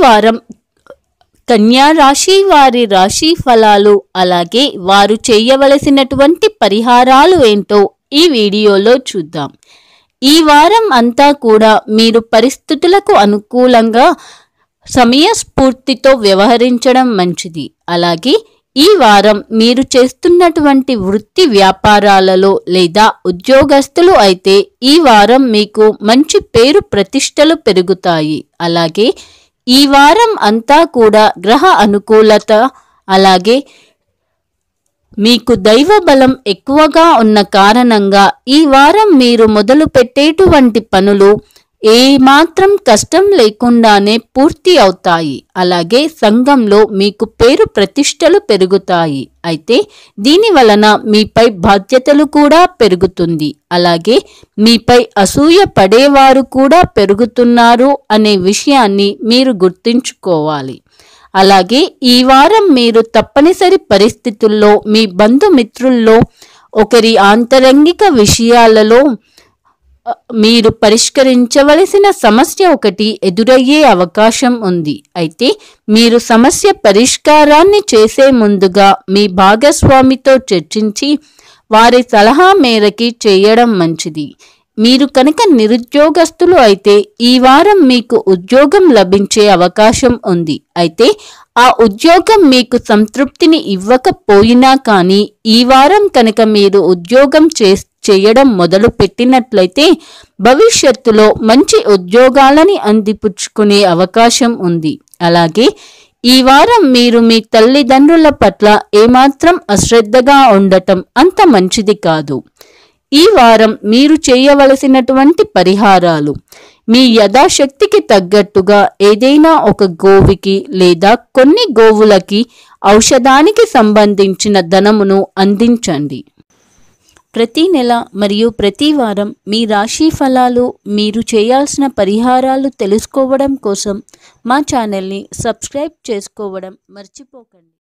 వారం కన్యా రాశి వారి రాశి ఫలాలు అలాగే వారు చేయవలసినటువంటి పరిహారాలు ఏంటో ఈ వీడియోలో చూద్దాం ఈ వారం అంతా కూడా మీరు పరిస్థితులకు అనుకూలంగా సమయస్ఫూర్తితో వ్యవహరించడం మంచిది అలాగే ఈ వారం మీరు చేస్తున్నటువంటి వృత్తి వ్యాపారాలలో లేదా ఉద్యోగస్తులు అయితే ఈ వారం మీకు మంచి పేరు ప్రతిష్టలు పెరుగుతాయి అలాగే ఈ వారం అంతా కూడా గ్రహ అనుకూలత అలాగే మీకు దైవ బలం ఎక్కువగా ఉన్న కారణంగా ఈ వారం మీరు మొదలు పెట్టేటువంటి పనులు ఏ మాత్రం కష్టం లేకుండానే పూర్తి అవుతాయి అలాగే సంఘంలో మీకు పేరు ప్రతిష్టలు పెరుగుతాయి అయితే దీని వలన మీపై బాధ్యతలు కూడా పెరుగుతుంది అలాగే మీపై అసూయ పడేవారు కూడా పెరుగుతున్నారు అనే విషయాన్ని మీరు గుర్తుంచుకోవాలి అలాగే ఈ వారం మీరు తప్పనిసరి పరిస్థితుల్లో మీ బంధుమిత్రుల్లో ఒకరి ఆంతరంగిక విషయాలలో అ, మీరు పరిష్కరించవలసిన సమస్య ఒకటి ఎదురయ్యే అవకాశం ఉంది అయితే మీరు సమస్య పరిష్కారాన్ని చేసే ముందుగా మీ భాగస్వామితో చర్చించి వారి సలహా మేరకి చేయడం మంచిది మీరు కనుక నిరుద్యోగస్తులు అయితే ఈ వారం మీకు ఉద్యోగం లభించే అవకాశం ఉంది అయితే ఆ ఉద్యోగం మీకు సంతృప్తిని ఇవ్వకపోయినా కానీ ఈ వారం కనుక మీరు ఉద్యోగం చే చేయడం మొదలు పెట్టినట్లయితే భవిష్యత్తులో మంచి ఉద్యోగాలని అందిపుచ్చుకునే అవకాశం ఉంది అలాగే ఈ వారం మీరు మీ తల్లిదండ్రుల పట్ల ఏమాత్రం అశ్రద్ధగా ఉండటం అంత మంచిది కాదు ఈ వారం మీరు చేయవలసినటువంటి పరిహారాలు మీ యథాశక్తికి తగ్గట్టుగా ఏదైనా ఒక గోవికి లేదా కొన్ని గోవులకి ఔషధానికి సంబంధించిన ధనమును అందించండి ప్రతి నెల మరియు ప్రతి వారం మీ రాశి ఫలాలు మీరు చేయాల్సిన పరిహారాలు తెలుసుకోవడం కోసం మా ఛానల్ని సబ్స్క్రైబ్ చేసుకోవడం మర్చిపోకండి